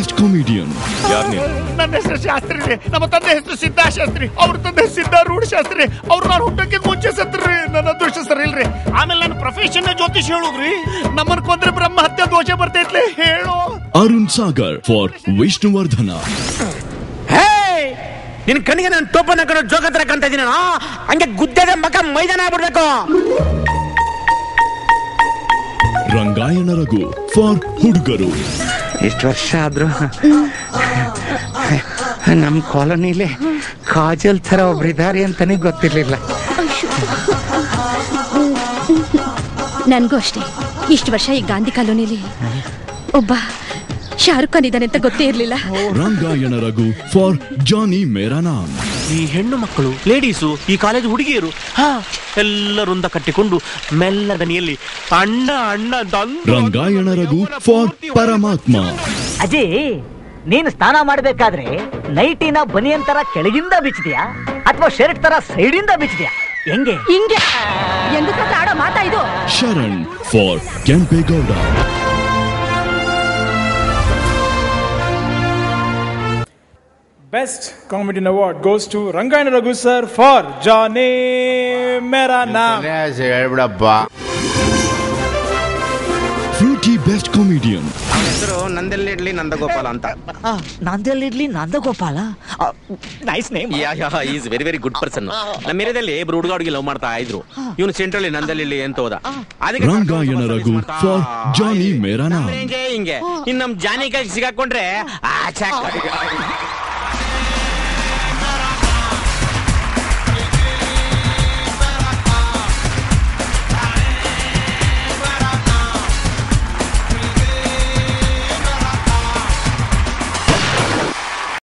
Best comedian ಯಾರ್ ನೀನು ನನ್ನ ಹೆಸರು ಶಾಸ್ತ್ರಿ ರೀ ನಮ್ಮ ತಂದೆ ಹೆಸರು ಸಿದ್ದಾ ಶಾಸ್ತ್ರಿ ಅವ್ರ ತಂದೆ ಸಿದ್ಧಾರೂಢ ಶಾಸ್ತ್ರಿ ಅವ್ರು ನಾನು ಹುಟ್ಟಕ್ಕೆ ಮುಂಚೆ ಸತ್ರಿ ನನ್ನ ಅದೃಷ್ಟ ಸರಿ ಇಲ್ರಿ ಆಮೇಲೆ ನನ್ನ ಪ್ರೊಫೆಷನ್ ಜ್ಯೋತಿಷ್ ಹೇಳುದ್ರಿ ನಮ್ಮನ್ನ ಕೊಂದ್ರೆ ಬ್ರಹ್ಮ ಹತ್ಯೆ ದೋಷ ಬರ್ತೈತ್ಲಿ ಹೇಳು ಅರುಣ್ ಸಾಗರ್ ಫಾರ್ ವಿಷ್ಣುವರ್ಧನ ಹೇ ನಿನ್ ಕಣ್ಣಿಗೆ ನಾನು ಟೋಪನ್ ಹಾಕೊಂಡು ಜೋಗ ಹತ್ರ ಕಾಣ್ತಾ ಇದೀನಿ ಹಂಗೆ ಗುದ್ದೆಗೆ ಮಕ ಮೈದಾನ ಆಗ್ಬಿಡ್ಬೇಕು ರಂಗಾಯಣ ರಘು ಫಾರ್ ಹುಡುಗರು ಎಷ್ಟು ವರ್ಷ ಆದ್ರೂ ನಮ್ಮ ಕಾಲೋನಿಲಿ ಕಾಜಲ್ ತರ ಒಬ್ರಿದ್ದಾರೆ ಅಂತಾನೆ ಗೊತ್ತಿರ್ಲಿಲ್ಲ ನನ್ಗೂ ಅಷ್ಟೇ ಇಷ್ಟು ವರ್ಷ ಈ ಗಾಂಧಿ ಕಾಲೋನಿಲಿ ಒಬ್ಬ ಶಾರುಖ್ ಖಾನ್ ಇದ್ದಾನೆ ಅಂತ ಗೊತ್ತೇ ಇರ್ಲಿಲ್ಲ ರಂಗಾಯಣ ರಘು ಫಾರ್ ಜಾನಿ ಮೇರಾ ನಾಮ್ ಈ ಹೆಣ್ಣು ಮಕ್ಕಳು ಲೇಡೀಸು ಈ ಕಾಲೇಜ್ ಹುಡುಗಿಯರು ಹಾ ಎಲ್ಲರೊಂದ ಕಟ್ಟಿಕೊಂಡು ಮೆಲ್ಲ ದನಿಯಲ್ಲಿ ಅಣ್ಣ ಅಣ್ಣ ಅಂತ ಅಂದು ರಂಗಾಯಣ ರಘು ಫಾರ್ ಪರಮಾತ್ಮ ಅಜಯ್ ನೀನು ಸ್ನಾನ ಮಾಡ್ಬೇಕಾದ್ರೆ ನೈಟಿನ ಬನಿಯನ್ ತರ ಕೆಳಗಿಂದ ಬಿಚ್ಚಿದ್ಯಾ ಅಥವಾ ಶರ್ಟ್ ತರ ಸೈಡಿಂದ ಬಿಚ್ಚಿದ್ಯಾ ಹೆಂಗೆ ಹಿಂಗೆ ಎಂದು ಆಡೋ ಮಾತಾ ಇದು Sharan for Kempegowda Best Comedian Award goes to Rangayana Raghu sir for Johnny Mera Naam. ಹೇಳ್ಬಿಡಪ್ಪ ಫ್ರೂಟಿ ಬೆಸ್ಟ್ ಕಾಮಿಡಿಯನ್ ಹೆಸರು ನಂದೆಲ್ಲಿ ಇಡ್ಲಿ ನಂದಗೋಪಾಲ ಅಂತ ನಂದಲ್ಲಿಡ್ಲಿ Nandagopala nice name yeah yeah is very very good person ನಮ್ಮ ಏರಿಯಾದಲ್ಲಿ ಇಬ್ರು ಹುಡುಗ ಹುಡುಗಿ ಲವ್ ಮಾಡ್ತಾ ಇದ್ರು ಇವನು ಸೆಂಟ್ರಲ್ಲಿ ನಂದಲ್ಲಿ ಅಂತ ಹೋದ ಅದಕ್ಕೆ ರಂಗಾಯಣ ರಘು ಫಾರ್ ಜಾನಿ ಮೇರಾ ನಾಮ್ ಹಿಂಗೆ ಹಿಂಗೆ ಇನ್ ನಮ್ ಜಾನಿ ಕೈ ಸಿಗಾಕೊಂಡ್ರೆ ಆ ಚಾಕ್